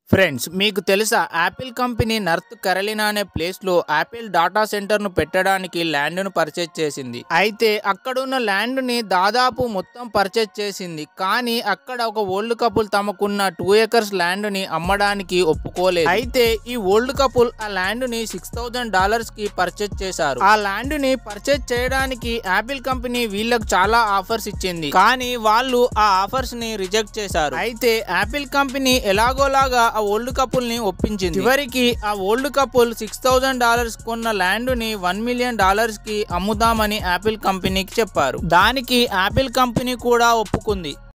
friends మీకు తెలుసా Apple company నర్త్ కరలినా అనే ప్లేస్ లో యాపిల్ డాటా సెంటర్ ను పెట్టడానికి ల్యాండ్ ను పర్చేజ్ చేసింది అయితే అక్కడున్న ల్యాండ్ ని దాదాపు మొత్తం పర్చేజ్ చేసింది కానీ అక్కడ ఒక ఓల్డ్ కపుల్ తమకున్న టూ ఏకర్స్ ల్యాండ్ ని అమ్మడానికి ఒప్పుకోలేదు అయితే ఈ ఓల్డ్ కపుల్ ఆ ల్యాండ్ ని సిక్స్ థౌసండ్ డాలర్స్ కి పర్చేజ్ చేశారు ఆ ల్యాండ్ ని పర్చేజ్ చేయడానికి యాపిల్ కంపెనీ వీళ్ళకు చాలా ఆఫర్స్ ఇచ్చింది కానీ వాళ్ళు ఆ ఆఫర్స్ ని రిజెక్ట్ చేశారు అయితే యాపిల్ కంపెనీ ఎలాగోలాగా ఆ ఓల్డ్ కపుల్ ని ఒప్పించింది చివరికి ఆ old couple six thousand dollars కొన్న ల్యాండ్ ని వన్ మిలియన్ డాలర్స్ కి అమ్ముదామని యాపిల్ కంపెనీకి చెప్పారు దానికి యాపిల్ కంపెనీ కూడా ఒప్పుకుంది